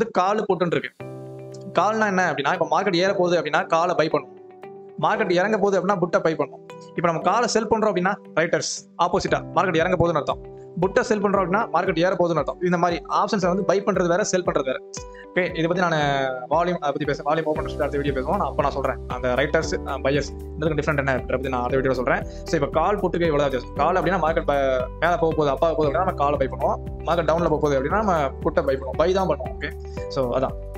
வந்து கால் போட்டுன்னு இருக்கு கால்னா என்ன அப்படின்னா இப்போ மார்க்கெட் ஏற போகுது அப்படின்னா காலை பை பண்ணும் மார்க்கெட் இறங்க போகுது அப்படின்னா புட்டை பை பண்ணும் இப்போ நம்ம காலை செல் பண்றோம் அப்படின்னா ரைட்டர்ஸ் ஆப்போசிட்டா மார்க்கெட் இறங்க போகுதுன்னு அர்த்தம் புட்டை செல் பண்றோம் அப்படின்னா மார்க்கெட் ஏற போகுதுன்னு அர்த்தம் இந்த மாதிரி ஆப்ஷன்ஸை வந்து பை பண்றது வேற செல் பண்றது வேற ஓகே இதை பத்தி நான் வால்யூம் அதை பத்தி பேசுறேன் வால்யூம் ஓப்பன் அடுத்த வீடியோ பேசுவோம் நான் அப்போ நான் சொல்றேன் அந்த ரைட்டர்ஸ் பையர்ஸ் இதுக்கு டிஃப்ரெண்ட் என்ன இதை பத்தி நான் அடுத்த வீடியோ சொல்றேன் ஸோ இப்போ கால் போட்டுக்க இவ்வளோ வித்தியாசம் கால் அப்படின்னா மார்க்கெட் மேலே போக போகுது அப்பா போகுது அப்படின்னா நம்ம காலை பை பண்ணுவோம் மார்க்கெட் டவுன்ல போக போகுது அப்படின்னா நம்ம புட்டை பை பண்ணுவோம் பை தான் பண்ணுவோம் ஓகே ஸோ அதான்